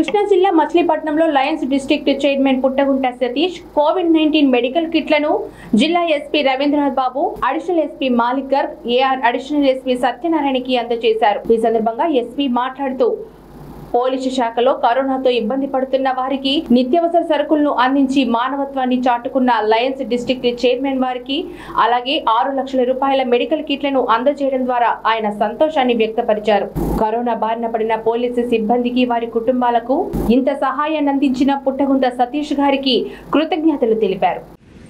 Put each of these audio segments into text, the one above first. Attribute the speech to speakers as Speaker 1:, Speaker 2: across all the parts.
Speaker 1: కృష్ణా జిల్లా మచిలీపట్నంలో lions district chairman Puttagunta Satish covid nineteen medical కిట్లను జిల్లా SP Ravindranath Babu additional SP Malik Garg AR additional SP సత్యనారాయణకి అందజేశారు ఈ సందర్భంగా ఎస్పీ మాట్లాడుతూ పోలీసు శాఖలో కరోనాతో ఇబ్బంది పడుతున్న వారికి నిత్యావసర సరుకులను అందించి మానవత్వాన్ని చాటుకున్న లయన్స్ డిస్ట్రిక్ట్ చైర్మన్ వారికి అలాగే ఆరు లక్షల రూపాయల మెడికల్ కిట్లను అందజేయడం ద్వారా ఆయన సంతోషాన్ని వ్యక్తపరిచారు కరోనా బారిన పడిన పోలీసు సిబ్బందికి వారి కుటుంబాలకు ఇంత సహాయాన్ని అందించిన పుట్టగుంట సతీష్ గారికి కృతజ్ఞతలు తెలిపారు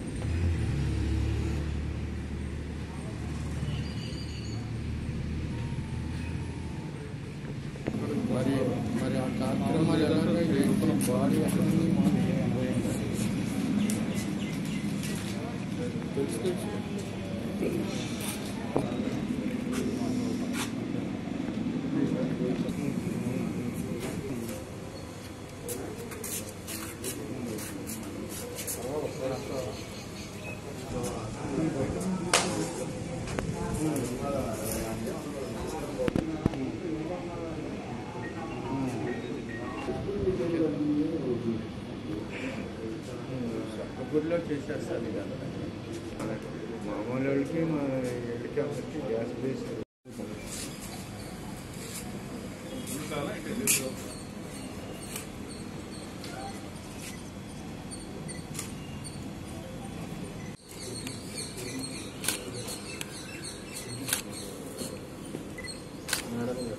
Speaker 2: మరి మరి ఆ కార్యక్రమాలు ఎలాగ చేసుకున్న బాడీ అక్కడ ఉంది, మాకు తెలుసు తెలుసు గుడిలో చేసేస్తారు కదా మామూలు వాళ్ళకి మా ఇళ్ళకి అందరికి గ్యాస్ బేస్ మేడం గారు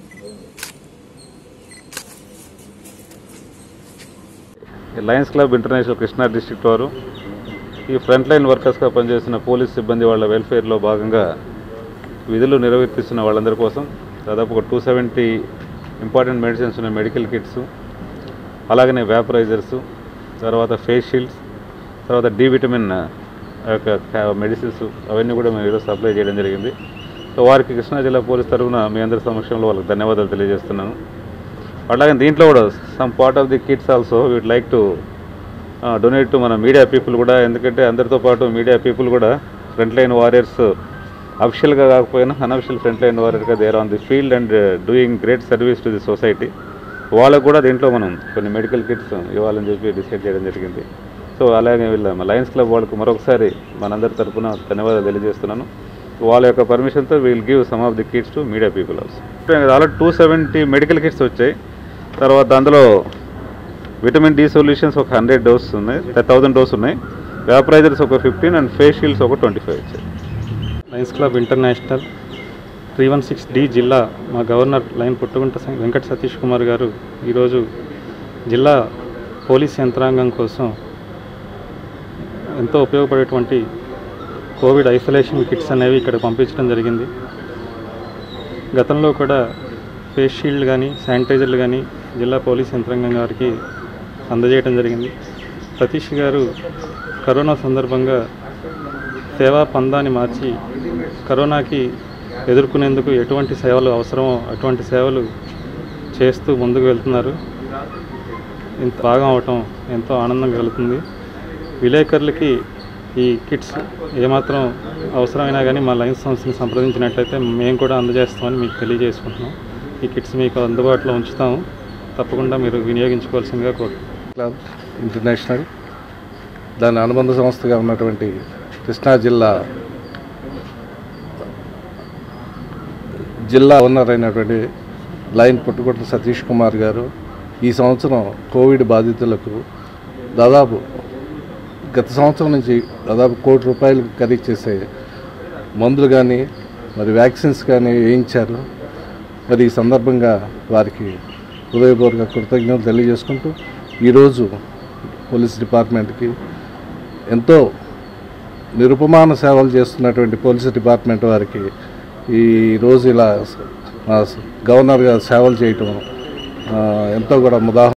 Speaker 3: Lions Club International Krishna district వారు ఈ ఫ్రంట్ లైన్ వర్కర్స్గా పనిచేసిన పోలీస్ సిబ్బంది వాళ్ళ వెల్ఫేర్లో భాగంగా విధులు నిర్వర్తిస్తున్న వాళ్ళందరి కోసం దాదాపు ఒక టూ సెవెంటీ ఇంపార్టెంట్ మెడిసిన్స్ ఉన్న మెడికల్ కిట్స్ అలాగనే వ్యాపరైజర్స్ తర్వాత ఫేస్ షీల్డ్స్ తర్వాత డి విటమిన్ యొక్క మెడిసిన్స్ అవన్నీ కూడా మేము ఈరోజు సప్లై చేయడం జరిగింది సో వారికి కృష్ణా జిల్లా పోలీస్ తరఫున మీ అందరి సమక్షంలో వాళ్ళకి ధన్యవాదాలు తెలియజేస్తున్నాను అలాగే దీంట్లో కూడా some part of the kits also we'd like to donate to మన మీడియా పీపుల్ కూడా ఎందుకంటే అందరితో పాటు మీడియా పీపుల్ కూడా ఫ్రంట్ లైన్ వారియర్స్ అఫిషియల్గా కాకపోయినా అన్అఫిషియల్ ఫ్రంట్ లైన్ వారియర్గా there on the field and doing great service to the society వాళ్ళకు కూడా దీంట్లో మనం కొన్ని మెడికల్ కిట్స్ ఇవ్వాలని చెప్పి డిసైడ్ చేయడం జరిగింది సో అలాగే వీళ్ళ మా లయన్స్ క్లబ్ వాళ్ళకు మరొకసారి మనందరి తరపున ధన్యవాదాలు తెలియజేస్తున్నాను వాళ్ళ యొక్క పర్మిషన్తో we'll give some of the kits to media people also already two seventy medical kits వచ్చాయి తర్వాత అందులో విటమిన్ డి సొల్యూషన్స్ ఒక హండ్రెడ్ డోస్ ఉన్నాయి థౌసండ్ డోస్ ఉన్నాయి వ్యాపరైజర్స్ ఒక ఫిఫ్టీన్ అండ్ ఫేస్ షీల్డ్స్ ఒక ట్వంటీ ఫైవ్ వచ్చాయి
Speaker 4: Lions Club International three one six D జిల్లా మా గవర్నర్ లైన్ పుట్టుగుంట సం- వెంకట సతీష్ కుమార్ గారు ఈరోజు జిల్లా పోలీస్ యంత్రాంగం కోసం ఎంతో ఉపయోగపడేటువంటి కోవిడ్ ఐసోలేషన్ కిట్స్ అనేవి ఇక్కడ పంపించడం జరిగింది గతంలో కూడా ఫేస్ షీల్డ్ కానీ శానిటైజర్లు కానీ జిల్లా పోలీస్ యంత్రాంగం గారికి అందజేయడం జరిగింది సతీష్ గారు కరోనా సందర్భంగా సేవా పందాన్ని మార్చి కరోనాకి ఎదుర్కొనేందుకు ఎటువంటి సేవలు అవసరమో అటువంటి సేవలు చేస్తూ ముందుకు వెళ్తున్నారు ఇంత బాగా అవటం ఎంతో ఆనందం కలుగుతుంది విలేకరులకి ఈ కిట్స్ ఏమాత్రం అవసరమైనా కానీ మా లైన్స్ సంస్థని సంప్రదించినట్లయితే మేము కూడా అందజేస్తామని మీకు తెలియజేసుకుంటున్నాం ఈ కిట్స్ మీకు అందుబాటులో ఉంచుతాము తప్పకుండా మీరు వినియోగించుకోవాల్సిందిగా కోరుతున్నాం
Speaker 2: క్లబ్ ఇంటర్నేషనల్ దాని అనుబంధ సంస్థగా ఉన్నటువంటి కృష్ణా జిల్లా జిల్లా ఓనర్ అయినటువంటి లైన్ పుట్టుకొట్ల సతీష్ కుమార్ గారు ఈ సంవత్సరం కోవిడ్ బాధితులకు దాదాపు గత సంవత్సరం నుంచి దాదాపు కోటి రూపాయలు ఖరీదు చేసే మందులు కానీ మరి వ్యాక్సిన్స్ కానీ వేయించారు మరి ఈ సందర్భంగా వారికి హృదయపూర్వక కృతజ్ఞతలు తెలియజేసుకుంటూ ఈరోజు పోలీస్ డిపార్ట్మెంట్కి ఎంతో నిరుపమాన సేవలు చేస్తున్నటువంటి పోలీస్ డిపార్ట్మెంట్ వారికి ఈ రోజు ఇలా స- మా స- గవర్నర్ గారు సేవలు చేయటం ఆ, ఎంతో కూడా ముదా